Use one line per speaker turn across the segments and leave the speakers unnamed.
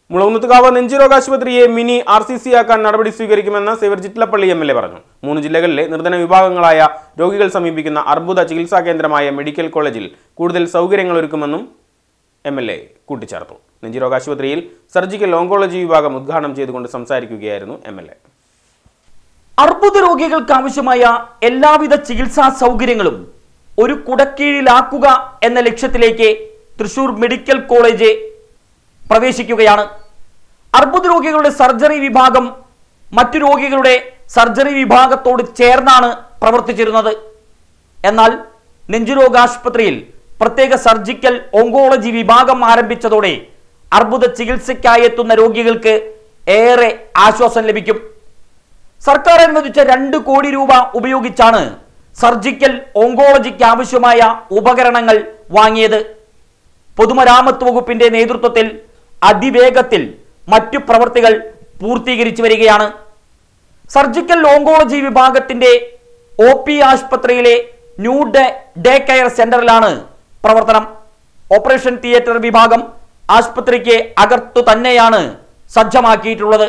മുളകുന്നത്തുകാവ് നെഞ്ചിരോഗ ആശുപത്രിയെ mini R C C ആക്കാൻ നടപടി സ്വീകരിക്കുമെന്ന് Xavier Chittilappilly M L A പറഞ്ഞു മൂന്ന് ജില്ലകളിലെ നിർധന വിഭാഗങ്ങളായ രോഗികൾ സമീപിക്കുന്ന അർബുദ ചികിത്സാ കേന്ദ്രമായ മെഡിക്കൽ കോളേജിൽ കൂടുതൽ സൗകര്യങ്ങൾ ഒരുക്കുമെന്നും എം എൽ എ കൂട്ടിച്ചേർത്തു നെഞ്ചിരോഗ ആശുപത്രിയിൽ സർജിക്കൽ ഓങ്കോളജി വിഭാഗം ഉദ്ഘാടനം ചെയ്തുകൊണ്ട് സംസാരിക്കുകയായിരുന്നു എം എൽ എ
അർബുദ രോഗികൾക്ക് ആവശ്യമായ എല്ലാവിധ ചികിത്സാ സൗകര്യങ്ങളും ഒരു കുടക്കീഴിലാക്കുക എന്ന ലക്ഷ്യത്തിലേക്ക് തൃശൂർ മെഡിക്കൽ കോളേജ് പ്രവേശിക്കുകയാണ് അർബുദ രോഗികളുടെ സർജറി വിഭാഗം മറ്റു രോഗികളുടെ സർജറി വിഭാഗത്തോട് ചേർന്നാണ് പ്രവർത്തിച്ചിരുന്നത് എന്നാൽ നെഞ്ചുരോഗാശുപത്രിയിൽ പ്രത്യേക സർജിക്കൽ ഓങ്കോളജി വിഭാഗം ആരംഭിച്ചതോടെ അർബുദ ചികിത്സയ്ക്കായി എത്തുന്ന രോഗികൾക്ക് ഏറെ ആശ്വാസം ലഭിക്കും സർക്കാർ അനുവദിച്ച രണ്ട് കോടി രൂപ ഉപയോഗിച്ചാണ് സർജിക്കൽ ഓങ്കോളജിക്ക് ആവശ്യമായ ഉപകരണങ്ങൾ വാങ്ങിയത് പൊതുമരാമത്ത് വകുപ്പിന്റെ നേതൃത്വത്തിൽ അതിവേഗത്തിൽ മറ്റു പ്രവർത്തികൾ പൂർത്തീകരിച്ചു വരികയാണ് സർജിക്കൽ ഓങ്കോളജി വിഭാഗത്തിന്റെ ഒ പി ആശുപത്രിയിലെ ന്യൂ ഡേ ഡേ കെയർ സെന്ററിലാണ് പ്രവർത്തനം ഓപ്പറേഷൻ തിയേറ്റർ വിഭാഗം ആശുപത്രിക്ക് അകത്തു തന്നെയാണ് സജ്ജമാക്കിയിട്ടുള്ളത്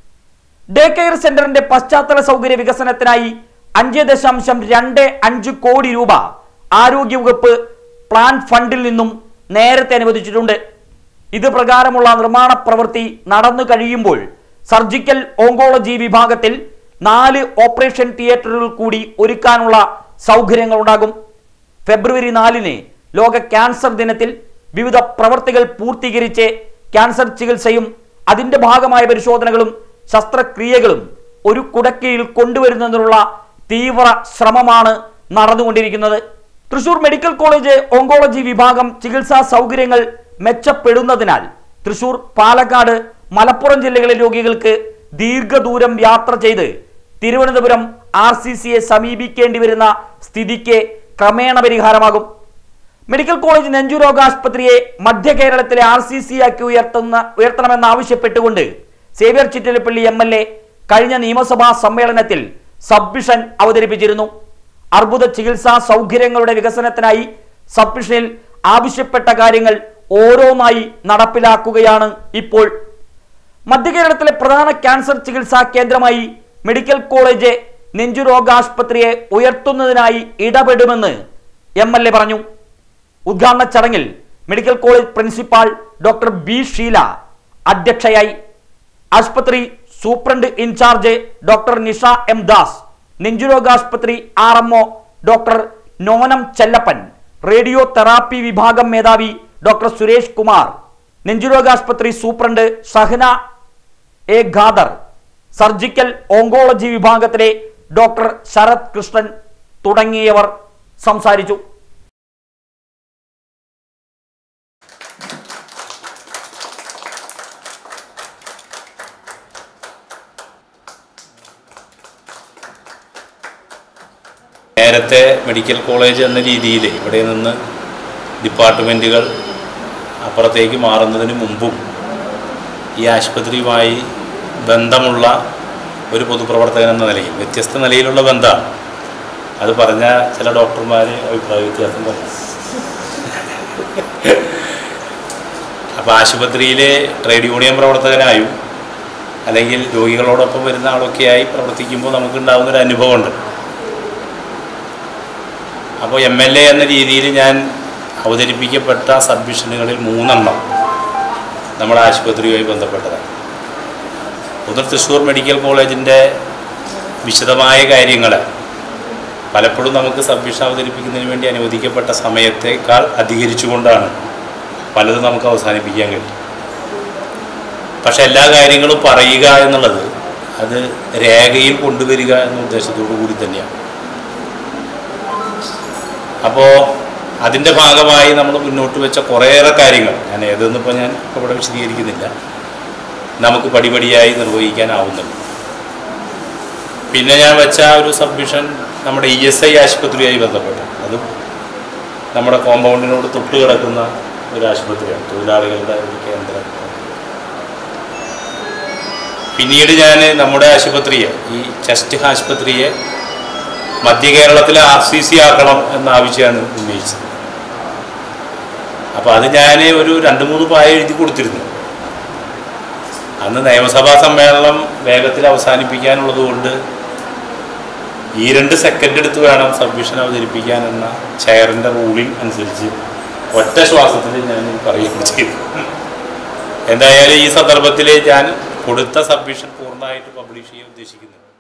ഡേ കെയർ സെന്ററിന്റെ പശ്ചാത്തല സൗകര്യ വികസനത്തിനായി അഞ്ച് ദശാംശം രണ്ട് അഞ്ച് കോടി രൂപ ആരോഗ്യവകുപ്പ് പ്ലാൻ ഫണ്ടിൽ നിന്നും നേരത്തെ അനുവദിച്ചിട്ടുണ്ട് ഇത് പ്രകാരമുള്ള നിർമ്മാണ പ്രവൃത്തി നടന്നു കഴിയുമ്പോൾ സർജിക്കൽ ഓങ്കോളജി വിഭാഗത്തിൽ നാല് ഓപ്പറേഷൻ തിയേറ്ററുകൾ കൂടി ഒരുക്കാനുള്ള സൗകര്യങ്ങൾ ഉണ്ടാകും ഫെബ്രുവരി നാലിന് ലോക ക്യാൻസർ ദിനത്തിൽ വിവിധ പ്രവർത്തികൾ പൂർത്തീകരിച്ച് ക്യാൻസർ ചികിത്സയും അതിന്റെ ഭാഗമായ പരിശോധനകളും ശസ്ത്രക്രിയകളും ഒരു കുടക്കീഴിൽ കൊണ്ടുവരുന്നതിനുള്ള തീവ്ര ശ്രമമാണ് നടന്നുകൊണ്ടിരിക്കുന്നത് തൃശൂർ മെഡിക്കൽ കോളേജ് ഓങ്കോളജി വിഭാഗം ചികിത്സാ സൗകര്യങ്ങൾ മെച്ചപ്പെടുന്നതിനാൽ തൃശൂർ പാലക്കാട് മലപ്പുറം ജില്ലകളിലെ രോഗികൾക്ക് ദീർഘദൂരം യാത്ര ചെയ്ത് തിരുവനന്തപുരം ആർ സി സിയെ സമീപിക്കേണ്ടി വരുന്ന സ്ഥിതിക്ക് ക്രമേണ പരിഹാരമാകും മെഡിക്കൽ കോളേജ് നെഞ്ചുരോഗാശുപത്രിയെ മധ്യ കേരളത്തിലെ ആർ സി സി ആക്കി ഉയർത്തുന്ന ഉയർത്തണമെന്നാവശ്യപ്പെട്ടുകൊണ്ട് Xavier Chittilappilly M L A കഴിഞ്ഞ നിയമസഭാ സമ്മേളനത്തിൽ സബ്മിഷൻ അവതരിപ്പിച്ചിരുന്നു അർബുദ ചികിത്സാ സൗകര്യങ്ങളുടെ വികസനത്തിനായി സബ്മിഷനിൽ ആവശ്യപ്പെട്ട കാര്യങ്ങൾ ഓരോന്നായി നടപ്പിലാക്കുകയാണ് ഇപ്പോൾ മധ്യകേരളത്തിലെ പ്രധാന ക്യാൻസർ ചികിത്സാ കേന്ദ്രമായി മെഡിക്കൽ കോളേജ് നെഞ്ചുരോഗാശുപത്രിയെ ഉയർത്തുന്നതിനായി ഇടപെടുമെന്ന് എം എൽ എ പറഞ്ഞു ഉദ്ഘാടന ചടങ്ങിൽ medical college principal doctor B Sheela അധ്യക്ഷയായി ആശുപത്രി superintendent in charge doctor Nisha M Das നെഞ്ചുരോഗാശുപത്രി R M O doctor Nonam Chellappan radiotherapy വിഭാഗം മേധാവി ഡോക്ടർ സുരേഷ് കുമാർ നെഞ്ചുരോഗാശുപത്രി superintendent Shahana A Khader surgical oncology വിഭാഗത്തിലെ ഡോക്ടർ ശരത് കൃഷ്ണൻ തുടങ്ങിയവർ സംസാരിച്ചു
നേരത്തെ മെഡിക്കൽ കോളേജ് എന്ന രീതിയിൽ ഇവിടെ നിന്ന് ഡിപ്പാർട്ട്മെൻറ്റുകൾ അപ്പുറത്തേക്ക് മാറുന്നതിന് മുമ്പും ഈ ആശുപത്രിയുമായി ബന്ധമുള്ള ഒരു പൊതുപ്രവർത്തകൻ എന്ന നിലയിൽ വ്യത്യസ്ത നിലയിലുള്ള ബന്ധമാണ് അത് പറഞ്ഞ ചില ഡോക്ടർമാർ അഭിപ്രായ വ്യത്യാസം പറഞ്ഞു അപ്പോൾ ആശുപത്രിയിലെ ട്രേഡ് യൂണിയൻ പ്രവർത്തകനായും അല്ലെങ്കിൽ രോഗികളോടൊപ്പം വരുന്ന ആളൊക്കെയായി പ്രവർത്തിക്കുമ്പോൾ നമുക്കുണ്ടാകുന്ന ഒരു അനുഭവമുണ്ട് അപ്പോൾ എം എൽ എ എന്ന രീതിയിൽ ഞാൻ അവതരിപ്പിക്കപ്പെട്ട സബ്മിഷനുകളിൽ മൂന്നെണ്ണം നമ്മുടെ ആശുപത്രിയുമായി ബന്ധപ്പെട്ടതാണ് ഒന്ന് തൃശ്ശൂർ മെഡിക്കൽ കോളേജിൻ്റെ വിശദമായ കാര്യങ്ങൾ പലപ്പോഴും നമുക്ക് സബ്മിഷൻ അവതരിപ്പിക്കുന്നതിന് വേണ്ടി അനുവദിക്കപ്പെട്ട സമയത്തേക്കാൾ അധികരിച്ചുകൊണ്ടാണ് പലതും നമുക്ക് അവസാനിപ്പിക്കാൻ കഴിയും പക്ഷെ എല്ലാ കാര്യങ്ങളും പറയുക എന്നുള്ളത് അത് രേഖയിൽ കൊണ്ടുവരിക എന്ന ഉദ്ദേശത്തോടു കൂടി തന്നെയാണ് അപ്പോൾ അതിൻ്റെ ഭാഗമായി നമ്മൾ മുന്നോട്ട് വെച്ച കുറേയേറെ കാര്യങ്ങൾ ഞാൻ ഏതെന്ന് ഇപ്പോൾ ഞാൻ ഇവിടെ വിശദീകരിക്കുന്നില്ല നമുക്ക് പടിപടിയായി നിർവഹിക്കാനാവുന്നുണ്ട് പിന്നെ ഞാൻ വെച്ച ഒരു സബ്മിഷൻ നമ്മുടെ ഇ എസ് ഐ ആശുപത്രിയുമായി ബന്ധപ്പെട്ട് അതും നമ്മുടെ കോമ്പൗണ്ടിനോട് തൊട്ട് കിടക്കുന്ന ഒരു ആശുപത്രിയാണ് തൊഴിലാളികളുടെ ഒരു കേന്ദ്രം പിന്നീട് ഞാൻ നമ്മുടെ ആശുപത്രിയെ ഈ ചെസ്റ്റ് ആശുപത്രിയെ മധ്യ കേരളത്തിലെ ആർ സി സി ആക്കണം എന്ന ആവശ്യമാണ് ഉന്നയിച്ചത് അപ്പോൾ അത് ഞാൻ ഒരു രണ്ട് മൂന്ന് പായ എഴുതി കൊടുത്തിരുന്നു അന്ന് നിയമസഭാ സമ്മേളനം വേഗത്തിൽ അവസാനിപ്പിക്കാനുള്ളത് കൊണ്ട് ഈ രണ്ട് സെക്കൻഡ് എടുത്ത് വേണം സബ്മിഷൻ അവതരിപ്പിക്കാൻ എന്ന ചെയറിൻ്റെ റൂളിംഗ് അനുസരിച്ച് ഒറ്റ ശ്വാസത്തിൽ ഞാൻ പറയുകയും ചെയ്തു എന്തായാലും ഈ സന്ദർഭത്തിൽ ഞാൻ കൊടുത്ത സബ്മിഷൻ പൂർണ്ണമായിട്ട് പബ്ലിഷ് ചെയ്യാൻ ഉദ്ദേശിക്കുന്നുണ്ട്